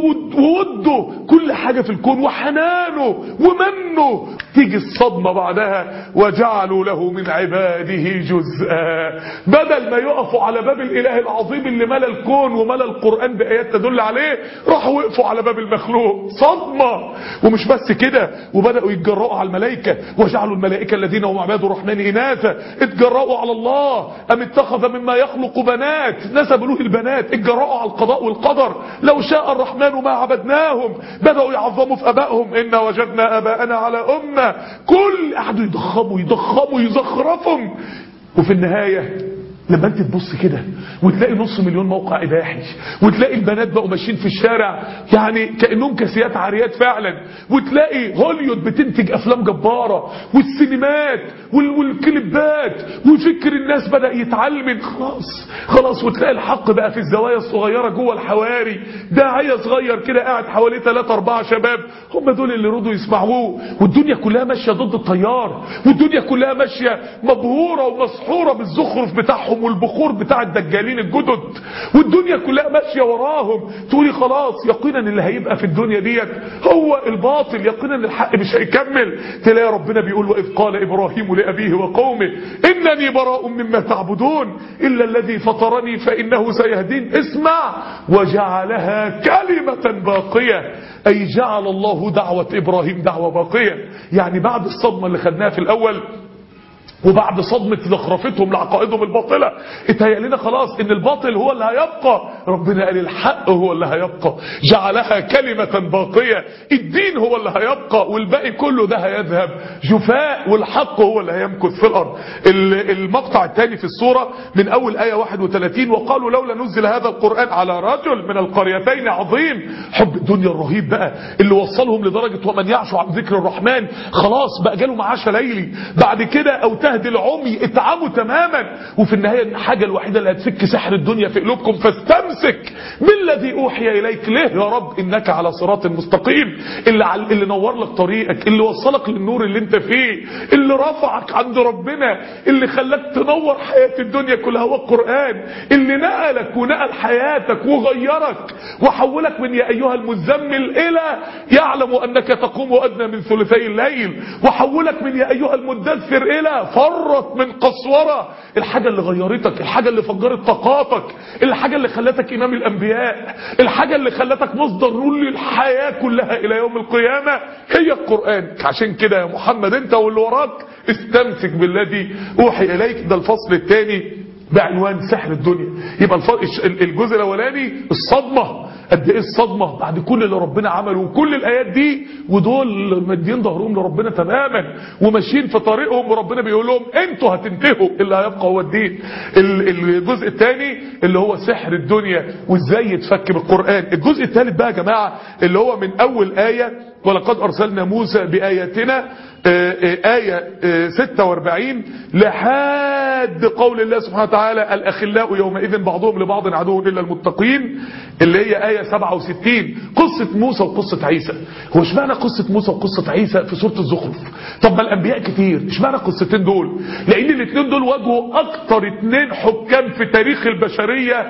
ووده كل حاجة في الكون وحنانه ومنه تيجي الصدمة بعدها وجعلوا له من عباده جزءا بدل ما يقفوا على باب الإله العظيم اللي ملا الكون وملا القرآن بآيات تدل عليه راحوا وقفوا على باب المخلوق صدمة ومش بس كده وبدأوا يتجرؤوا على الملائكة وجعلوا الملائكة الذين هم عباد الرحمن إناثا اتجرؤوا على الله أم اتخذ مما يخلق بنات نسبوا له البنات اتجرؤوا على القضاء والقدر لو شاء الرحمن ما عبدناهم بدأوا يعظموا في أبائهم إن وجدنا أباءنا على أمة كل قعدوا يضخموا يضخموا يزخرفهم وفي النهاية لما انت تبص كده وتلاقي نص مليون موقع اباحي وتلاقي البنات بقوا ماشيين في الشارع يعني كانهم كاسيات عاريات فعلا وتلاقي هوليود بتنتج افلام جباره والسينمات وال والكليبات وفكر الناس بدا يتعلم خلاص خلاص وتلاقي الحق بقى في الزوايا الصغيره جوه الحواري داعيه صغير كده قاعد حواليه 3 4 شباب هم دول اللي رضوا يسمعوه والدنيا كلها ماشيه ضد التيار والدنيا كلها ماشيه مبهوره ومسحوره بالزخرف بتاعهم والبخور بتاع الدجالين الجدد والدنيا كلها ماشيه وراهم تقولي خلاص يقينا اللي هيبقى في الدنيا ديت هو الباطل يقينا ان الحق مش هيكمل تلاقي ربنا بيقول واذ قال ابراهيم لابيه وقومه انني براء مما تعبدون الا الذي فطرني فانه سيهدين اسمع وجعلها كلمه باقيه اي جعل الله دعوه ابراهيم دعوه باقيه يعني بعد الصدمه اللي خدناها في الاول وبعد صدمة زخرفتهم لعقائدهم الباطلة اتهيأ لنا خلاص ان الباطل هو اللي هيبقى ربنا قال الحق هو اللي هيبقى جعلها كلمة باقية الدين هو اللي هيبقى والباقي كله ده هيذهب جفاء والحق هو اللي هيمكث في الارض المقطع الثاني في السورة من اول آية 31 وقالوا لولا نزل هذا القرآن على رجل من القريتين عظيم حب الدنيا الرهيب بقى اللي وصلهم لدرجة ومن يعش عن ذكر الرحمن خلاص بقى جاله معاش ليلي بعد كده او تهدي العمي اتعموا تماما وفي النهاية الحاجة الوحيدة اللي هتفك سحر الدنيا في قلوبكم فاستمسك بالذي اوحي اليك ليه يا رب انك على صراط مستقيم اللي, عل... اللي نور لك طريقك اللي وصلك للنور اللي انت فيه اللي رفعك عند ربنا اللي خلاك تنور حياة الدنيا كلها هو القرآن اللي نقلك ونقل حياتك وغيرك وحولك من يا ايها المزمل الى يعلم انك تقوم ادنى من ثلثي الليل وحولك من يا ايها المدثر الى فرت من قسورة الحاجة اللي غيرتك الحاجة اللي فجرت طاقاتك الحاجة اللي خلتك امام الانبياء الحاجة اللي خلتك مصدر نور للحياة كلها الى يوم القيامة هي القرآن عشان كده يا محمد انت واللي وراك استمسك بالذي اوحي اليك ده الفصل الثاني بعنوان سحر الدنيا يبقى الجزء الاولاني الصدمة قد ايه الصدمة بعد كل اللي ربنا عمله وكل الايات دي ودول مدين ظهرهم لربنا تماما وماشيين في طريقهم وربنا بيقول لهم انتوا هتنتهوا اللي هيبقى هو الدين الجزء الثاني اللي هو سحر الدنيا وازاي يتفك بالقرآن الجزء الثالث بقى يا جماعة اللي هو من اول آية ولقد ارسلنا موسى باياتنا آية 46 لحد قول الله سبحانه وتعالى الأخلاء يومئذ بعضهم لبعض عدو إلا المتقين اللي هي آية 67 قصة موسى وقصة عيسى هو اشمعنى قصة موسى وقصة عيسى في سورة الزخرف طب ما الأنبياء كتير اشمعنى القصتين دول لأن الاثنين دول واجهوا أكتر اثنين حكام في تاريخ البشرية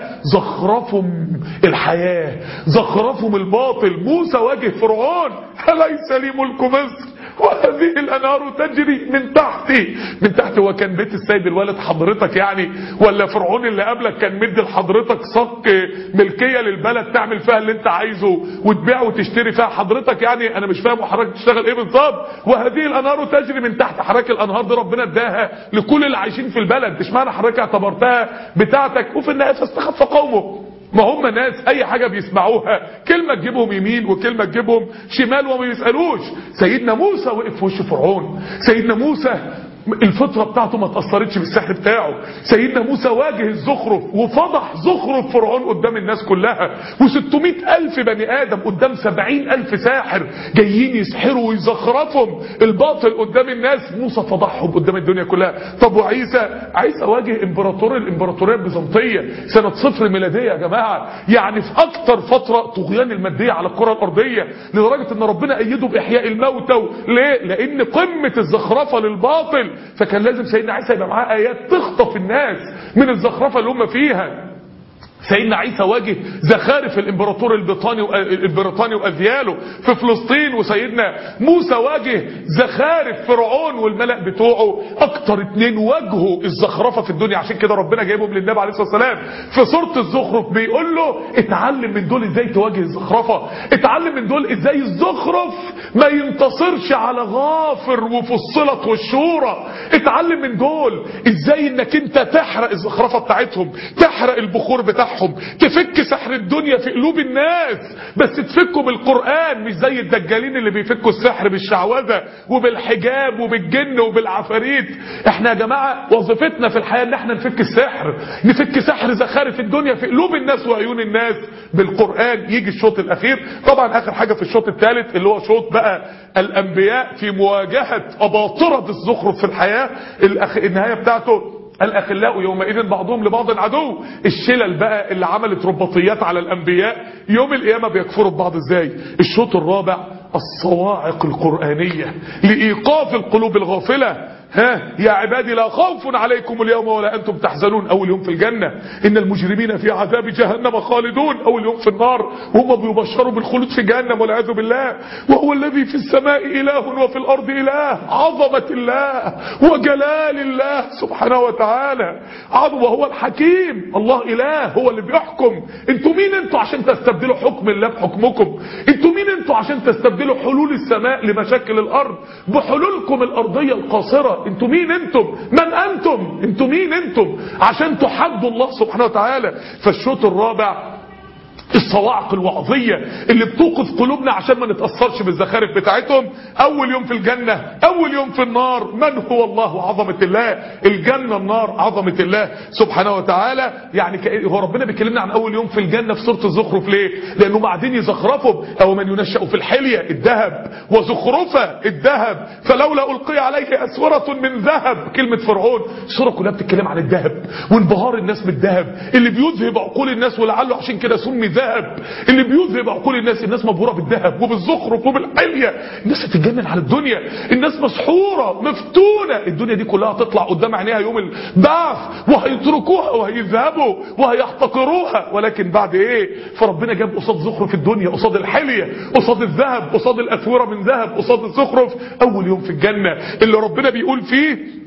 زخرفهم الحياة زخرفهم الباطل موسى واجه فرعون أليس لي ملك مصر وهذه الانهار تجري من تحتي من تحت هو كان بيت السيد الوالد حضرتك يعني ولا فرعون اللي قبلك كان مدي لحضرتك صك ملكيه للبلد تعمل فيها اللي انت عايزه وتبيع وتشتري فيها حضرتك يعني انا مش فاهم وحضرتك تشتغل ايه بالظبط وهذه الانهار تجري من تحت حضرتك الانهار دي ربنا اداها لكل اللي عايشين في البلد اشمعنى حضرتك اعتبرتها بتاعتك وفي النهايه فاستخف قومه ما هم ناس اي حاجة بيسمعوها كلمة تجيبهم يمين وكلمة تجيبهم شمال وما يسألوش سيدنا موسى وقف في وش فرعون سيدنا موسى الفطرة بتاعته ما تأثرتش بالسحر بتاعه سيدنا موسى واجه الزخرف وفضح زخرف فرعون قدام الناس كلها و600 ألف بني آدم قدام 70 ألف ساحر جايين يسحروا ويزخرفهم الباطل قدام الناس موسى فضحهم قدام الدنيا كلها طب وعيسى عيسى واجه امبراطور الامبراطورية البيزنطية سنة صفر ميلادية يا جماعة يعني في أكتر فترة طغيان المادية على الكرة الأرضية لدرجة ان ربنا أيده بإحياء الموتى ليه؟ لأن قمة الزخرفة للباطل فكان لازم سيدنا عيسى يبقى معاه ايات تخطف الناس من الزخرفه اللي هم فيها سيدنا عيسى واجه زخارف الامبراطور البريطاني البريطاني واذياله في فلسطين وسيدنا موسى واجه زخارف فرعون والملأ بتوعه اكتر اتنين واجهوا الزخرفه في الدنيا عشان كده ربنا جايبهم للنبي عليه الصلاه والسلام في سوره الزخرف بيقول له اتعلم من دول ازاي تواجه الزخرفه اتعلم من دول ازاي الزخرف ما ينتصرش على غافر وفصلت والشورى اتعلم من دول ازاي انك انت تحرق الزخرفه بتاعتهم تحرق البخور بتاعهم بتاعهم تفك سحر الدنيا في قلوب الناس بس تفكوا بالقرآن مش زي الدجالين اللي بيفكوا السحر بالشعوذة وبالحجاب وبالجن وبالعفاريت احنا يا جماعة وظيفتنا في الحياة ان احنا نفك السحر نفك سحر زخارف الدنيا في قلوب الناس وعيون الناس بالقرآن يجي الشوط الاخير طبعا اخر حاجة في الشوط الثالث اللي هو شوط بقى الانبياء في مواجهة اباطرة الزخرف في الحياة النهاية بتاعته الأخلاء يومئذ بعضهم لبعض عدو الشلل بقى اللي عملت رباطيات على الأنبياء يوم القيامة بيكفروا ببعض ازاي الشوط الرابع الصواعق القرآنية لإيقاف القلوب الغافلة ها يا عبادي لا خوف عليكم اليوم ولا أنتم تحزنون أول يوم في الجنة إن المجرمين في عذاب جهنم خالدون أول يوم في النار وهم بيبشروا بالخلود في جهنم والعياذ بالله وهو الذي في السماء إله وفي الأرض إله عظمة الله وجلال الله سبحانه وتعالى عظمة هو الحكيم الله إله هو اللي بيحكم انتوا مين انتوا عشان تستبدلوا حكم الله بحكمكم انتوا مين انتوا عشان تستبدلوا حلول السماء لمشاكل الأرض بحلولكم الأرضية القاصرة الصورة انتوا مين انتم من انتم انتوا مين انتم عشان تحدوا الله سبحانه وتعالى فالشوط الرابع الصواعق الوعظية اللي بتوقف قلوبنا عشان ما نتأثرش بالزخارف بتاعتهم أول يوم في الجنة أول يوم في النار من هو الله عظمة الله الجنة النار عظمة الله سبحانه وتعالى يعني هو ربنا بيكلمنا عن أول يوم في الجنة في سورة الزخرف ليه لأنه بعدين يزخرفوا أو من ينشأ في الحلية الذهب وزخرفة الذهب فلولا ألقي عليه أسورة من ذهب كلمة فرعون السورة كلها بتتكلم عن الذهب وانبهار الناس بالذهب اللي بيذهب عقول الناس ولعله عشان كده سمي ذهب اللي بيذهب عقول الناس الناس مبهوره بالذهب وبالزخرف وبالحليه الناس هتتجنن على الدنيا الناس مسحوره مفتونه الدنيا دي كلها هتطلع قدام عينيها يوم البعث وهيتركوها وهيذهبوا وهيحتقروها ولكن بعد ايه فربنا جاب قصاد زخرف الدنيا قصاد الحليه قصاد الذهب قصاد الاثوره من ذهب قصاد الزخرف اول يوم في الجنه اللي ربنا بيقول فيه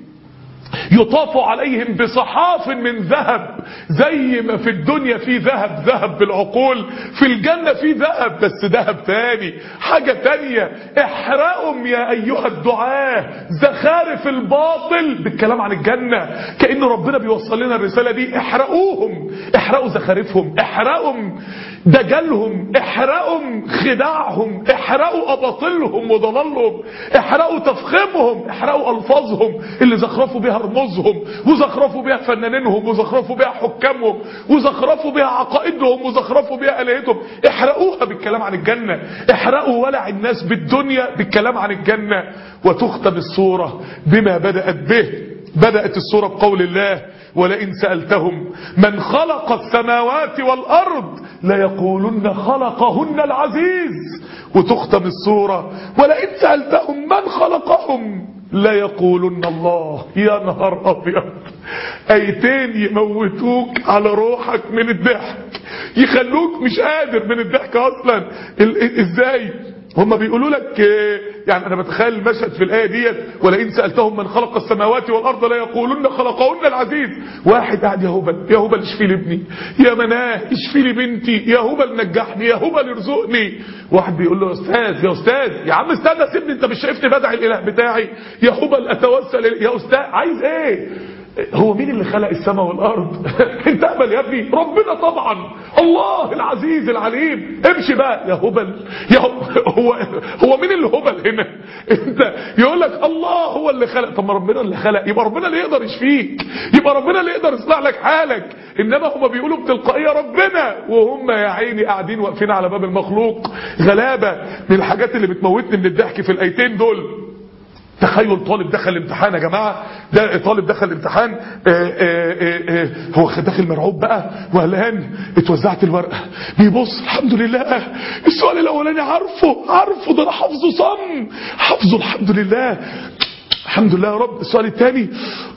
يطاف عليهم بصحاف من ذهب زي ما في الدنيا في ذهب ذهب بالعقول في الجنة في ذهب بس ذهب تاني حاجة تانية احرقهم يا ايها الدعاة زخارف الباطل بالكلام عن الجنة كأن ربنا بيوصل لنا الرسالة دي احرقوهم احرقوا زخارفهم احرقهم دجلهم احرقوا خداعهم احرقوا اباطيلهم وضلالهم احرقوا تفخيمهم احرقوا الفاظهم اللي زخرفوا بها رموزهم وزخرفوا بها فنانينهم وزخرفوا بها حكامهم وزخرفوا بها عقائدهم وزخرفوا بها الهتهم احرقوها بالكلام عن الجنة احرقوا ولع الناس بالدنيا بالكلام عن الجنة وتختم الصورة بما بدأت به بدأت الصورة بقول الله ولئن سألتهم من خلق السماوات والأرض ليقولن خلقهن العزيز وتختم الصورة ولئن سألتهم من خلقهم ليقولن الله يا نهار أبيض أيتين يموتوك على روحك من الضحك يخلوك مش قادر من الضحك أصلا ازاي هم بيقولوا لك يعني انا بتخيل المشهد في الايه ديت ولئن سالتهم من خلق السماوات والارض لا يقولون خلقهن العزيز واحد قاعد يا هبل يا هبل اشفي لي ابني يا مناه اشفي لي بنتي يا هبل نجحني يا هبل ارزقني واحد بيقول له يا استاذ يا استاذ يا عم استنى سيبني انت مش شايفني بدعي الاله بتاعي يا هبل اتوسل يا استاذ عايز ايه هو مين اللي خلق السماء والارض انت اهبل يا ابني ربنا طبعا الله العزيز العليم امشي بقى يا هبل يا هو هو مين اللي هبل هنا انت يقول لك الله هو اللي خلق طب ما ربنا اللي خلق يبقى ربنا اللي يقدر يشفيك يبقى ربنا اللي يقدر يصلح لك حالك انما هم بيقولوا بتلقائيه ربنا وهم يا عيني قاعدين واقفين على باب المخلوق غلابه من الحاجات اللي بتموتني من الضحك في الايتين دول تخيل طالب دخل الامتحان يا جماعة ده طالب دخل الامتحان آآ آآ آآ هو داخل مرعوب بقى وقلقان اتوزعت الورقة بيبص الحمد لله السؤال الاولاني عارفه عارفه ده انا حافظه صم حافظه الحمد لله الحمد لله يا رب السؤال الثاني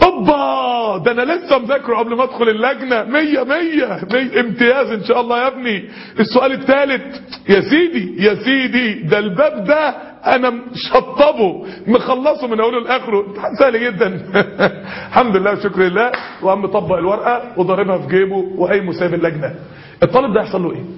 اوبا ده انا لسه مذاكره قبل ما ادخل اللجنه مية مية مية امتياز ان شاء الله يا ابني السؤال الثالث يا سيدي يا سيدي ده الباب ده انا شطبه مخلصه من اوله لاخره امتحان سهل جدا الحمد لله وشكر لله وقام مطبق الورقه وضاربها في جيبه وقايم وسايب اللجنه الطالب ده هيحصل له ايه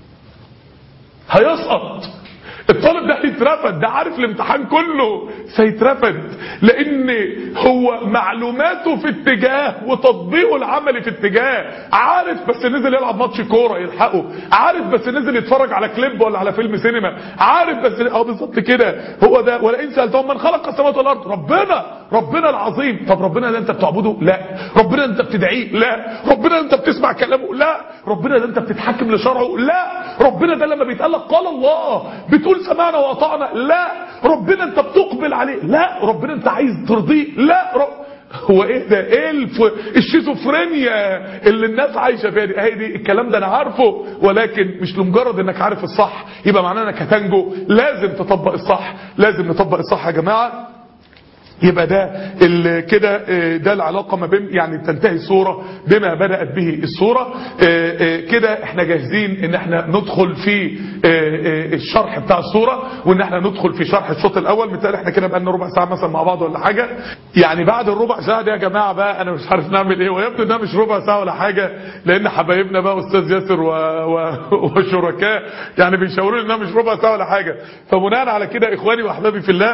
هيسقط الطالب ده هيترفد ده عارف الامتحان كله سيترفد لان هو معلوماته في اتجاه وتطبيقه العملي في اتجاه عارف بس نزل يلعب ماتش كوره يلحقه عارف بس نزل يتفرج على كليب ولا على فيلم سينما عارف بس اه بالظبط كده هو ده ولئن سالتهم من خلق السماوات والارض ربنا ربنا العظيم طب ربنا ده انت بتعبده لا ربنا انت بتدعيه لا ربنا انت بتسمع كلامه لا ربنا ده انت بتتحكم لشرعه لا ربنا ده لما بيتقال لك قال الله بتقول سمعنا واطعنا لا ربنا انت بتقبل عليه لا ربنا انت عايز ترضيه لا رب هو ايه ده ايه الف... الشيزوفرينيا اللي الناس عايشه فيها دي اهي دي الكلام ده انا عارفه ولكن مش لمجرد انك عارف الصح يبقى معناه انك هتنجو لازم تطبق الصح لازم نطبق الصح يا جماعه يبقى ده كده ده العلاقة ما بين يعني تنتهي الصورة بما بدأت به الصورة كده احنا جاهزين ان احنا ندخل في الشرح بتاع الصورة وان احنا ندخل في شرح الشوط الاول مثال احنا كده بقالنا ربع ساعة مثلا مع بعض ولا حاجة يعني بعد الربع ساعة دي يا جماعة بقى انا مش عارف نعمل ايه ويبدو ده مش ربع ساعة ولا حاجة لان حبايبنا بقى استاذ ياسر و... و... وشركاء يعني بيشاوروا لي انها مش ربع ساعة ولا حاجة فبناء على كده اخواني واحبابي في الله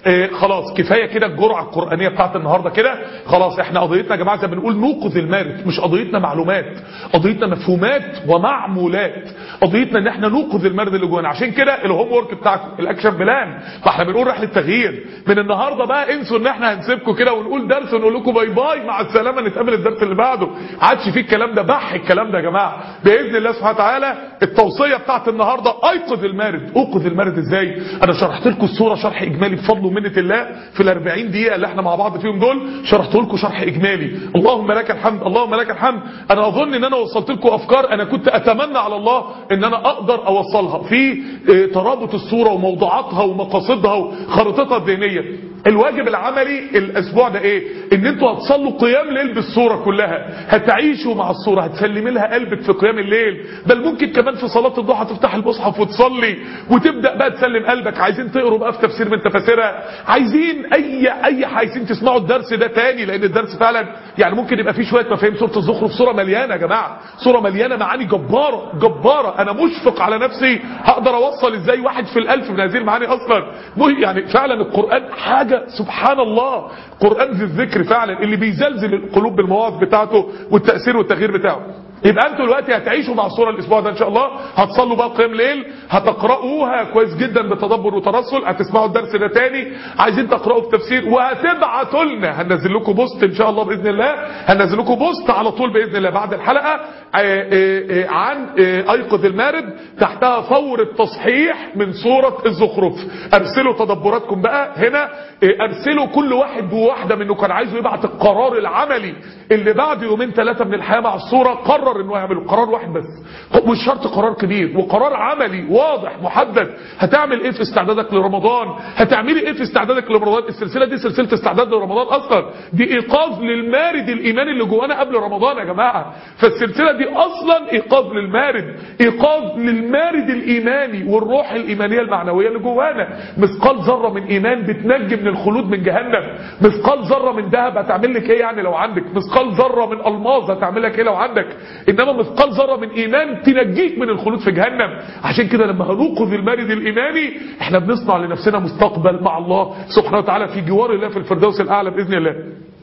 إيه خلاص كفايه كده الجرعه القرانيه بتاعت النهارده كده خلاص احنا قضيتنا يا جماعه زي ما بنقول نوقظ المارد مش قضيتنا معلومات قضيتنا مفهومات ومعمولات قضيتنا ان احنا نوقظ المارد اللي جوانا عشان كده الهوم ورك بتاعكم الاكشن بلان فاحنا بنقول رحله تغيير من النهارده بقى انسوا ان احنا هنسيبكم كده ونقول درس ونقول لكم باي باي مع السلامه نتقابل الدرس اللي بعده عادش فيه الكلام ده بح الكلام ده يا جماعه باذن الله سبحانه وتعالى التوصيه بتاعت النهارده ايقظ المارد اوقظ المارد ازاي انا شرحت لكم الصوره شرح اجمالي بفضل ومنه الله في ال 40 دقيقه اللي احنا مع بعض فيهم دول شرحت لكم شرح اجمالي اللهم لك الحمد اللهم لك الحمد انا اظن ان انا وصلت لكم افكار انا كنت اتمنى على الله ان انا اقدر اوصلها في اه، ترابط الصوره وموضوعاتها ومقاصدها وخريطتها الذهنيه الواجب العملي الاسبوع ده ايه ان انتوا هتصلوا قيام ليل بالصوره كلها هتعيشوا مع الصوره هتسلمي لها قلبك في قيام الليل بل ممكن كمان في صلاه الضحى تفتح المصحف وتصلي وتبدا بقى تسلم قلبك عايزين تقروا بقى في تفسير من تفاسيرها عايزين اي اي عايزين تسمعوا الدرس ده تاني لان الدرس فعلا يعني ممكن يبقى فيه شويه مفاهيم سوره الزخرف صوره مليانه يا جماعه صوره مليانه معاني جباره جباره انا مشفق على نفسي هقدر اوصل ازاي واحد في الالف من هذه المعاني اصلا مه- يعني فعلا القران حاجه سبحان الله قران ذي الذكر فعلا اللي بيزلزل القلوب بالمواقف بتاعته والتاثير والتغيير بتاعه يبقى انتوا دلوقتي هتعيشوا مع الصوره الاسبوع ده ان شاء الله هتصلوا بقى قيام ليل هتقراوها كويس جدا بتدبر وترسل هتسمعوا الدرس ده تاني عايزين تقراوا في تفسير وهتبعتوا لنا هننزل لكم بوست ان شاء الله باذن الله هننزل لكم بوست على طول باذن الله بعد الحلقه آه، آه، آه، عن آه، ايقظ المارد تحتها فور التصحيح من سوره الزخرف ارسلوا تدبراتكم بقى هنا آه، ارسلوا كل واحد وواحده منكم كان عايزه يبعت القرار العملي اللي بعد يومين ثلاثه من الحياه مع الصوره قرر انه يعمله قرار واحد بس مش شرط قرار كبير وقرار عملي واضح محدد هتعمل ايه في استعدادك لرمضان هتعملي ايه في استعدادك لرمضان السلسله دي سلسله استعداد لرمضان اصلا دي ايقاظ للمارد الايماني اللي جوانا قبل رمضان يا جماعه فالسلسله دي اصلا ايقاظ للمارد ايقاظ للمارد الايماني والروح الايمانيه المعنويه اللي جوانا مثقال ذره من ايمان بتنجي من الخلود من جهنم مثقال ذره من ذهب هتعمل لك ايه يعني لو عندك مثقال ذره من الماظ هتعمل لك ايه لو عندك انما مثقال ذره من ايمان تنجيك من الخلود في جهنم عشان كده لما هنوقظ المارد الايماني احنا بنصنع لنفسنا مستقبل مع الله سبحانه وتعالى في جوار الله في الفردوس الاعلى باذن الله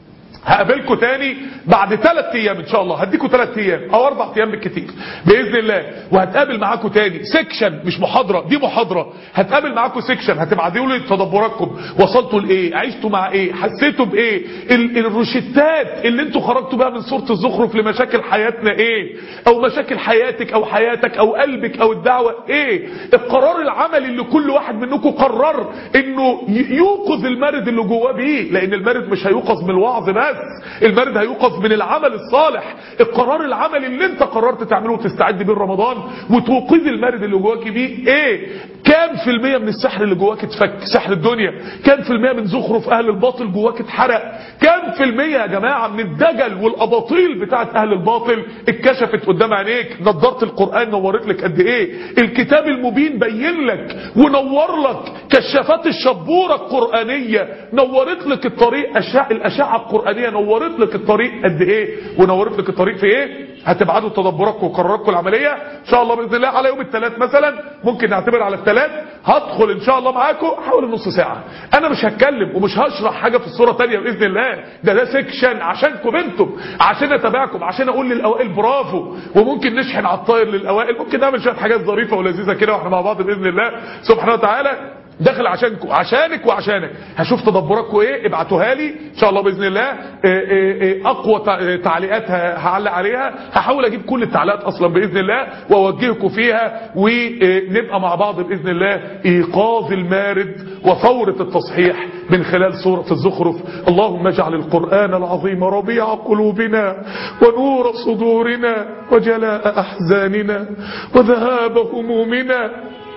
هقابلكم تاني بعد ثلاث ايام ان شاء الله هديكم ثلاث ايام او اربع ايام بالكتير باذن الله وهتقابل معاكم تاني سيكشن مش محاضره دي محاضره هتقابل معاكم سيكشن هتبعتوا لي تدبراتكم وصلتوا لايه عشتوا مع ايه حسيتوا بايه ال- الروشتات اللي انتوا خرجتوا بقى من صوره الزخرف لمشاكل حياتنا ايه او مشاكل حياتك او حياتك او قلبك او الدعوه ايه القرار العملي اللي كل واحد منكم قرر انه ي- يوقظ المرض اللي جواه بيه لان المرض مش هيوقظ من الوعظ بس المرض هيوقظ من العمل الصالح القرار العملي اللي انت قررت تعمله وتستعد بيه رمضان وتوقظ المرض اللي جواك بيه ايه كام في المية من السحر اللي جواك اتفك سحر الدنيا كام في المية من زخرف اهل الباطل جواك اتحرق كام في المية يا جماعة من الدجل والاباطيل بتاعت اهل الباطل اتكشفت قدام عينيك نضارة القرآن نورت لك قد ايه الكتاب المبين بين لك ونور لك كشافات الشبورة القرآنية نورت لك الطريق أشعة الأشعة القرآنية نورت لك الطريق قد ايه ونورت لك الطريق في ايه هتبعدوا تدبراتكم وقراراتكم العملية ان شاء الله باذن الله على يوم الثلاث مثلا ممكن نعتبر على الثلاث هدخل ان شاء الله معاكم حوالي نص ساعة انا مش هتكلم ومش هشرح حاجة في الصورة تانية باذن الله ده ده سيكشن عشانكم انتم عشان اتابعكم عشان اقول للاوائل برافو وممكن نشحن على الطاير للاوائل ممكن نعمل شوية حاجات ظريفة ولذيذة كده واحنا مع بعض باذن الله سبحانه وتعالى داخل عشانكم عشانك وعشانك هشوف تدبراتكم ايه ابعتوها لي ان شاء الله باذن الله إيه إيه إيه اقوى تع- تعليقات ه- هعلق عليها هحاول اجيب كل التعليقات اصلا باذن الله واوجهكم فيها ونبقى مع بعض باذن الله ايقاظ المارد وثوره التصحيح من خلال سوره الزخرف اللهم اجعل القران العظيم ربيع قلوبنا ونور صدورنا وجلاء احزاننا وذهاب همومنا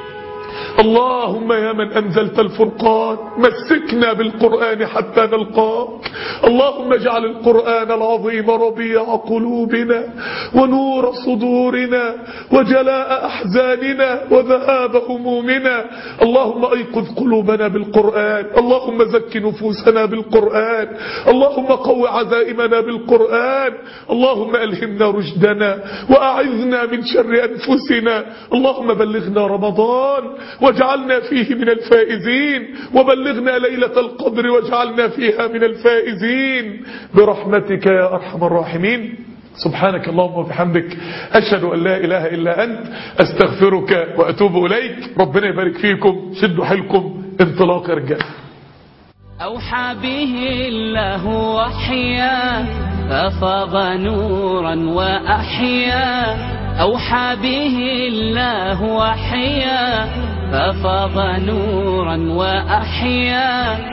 اللهم يا من أنزلت الفرقان مسكنا بالقرآن حتى نلقاك اللهم اجعل القرآن العظيم ربيع قلوبنا ونور صدورنا وجلاء أحزاننا وذهاب همومنا اللهم أيقظ قلوبنا بالقرآن اللهم زك نفوسنا بالقرآن اللهم قو عزائمنا بالقرآن اللهم ألهمنا رشدنا وأعذنا من شر أنفسنا اللهم بلغنا رمضان واجعلنا فيه من الفائزين وبلغنا ليلة القدر واجعلنا فيها من الفائزين برحمتك يا أرحم الراحمين سبحانك اللهم وبحمدك أشهد أن لا إله إلا أنت أستغفرك وأتوب إليك ربنا يبارك فيكم شدوا حيلكم انطلاق يا رجال أوحى به الله وحيا ففاض نورا وأحيا أوحى به الله وحيا ففاض نورا وأحيا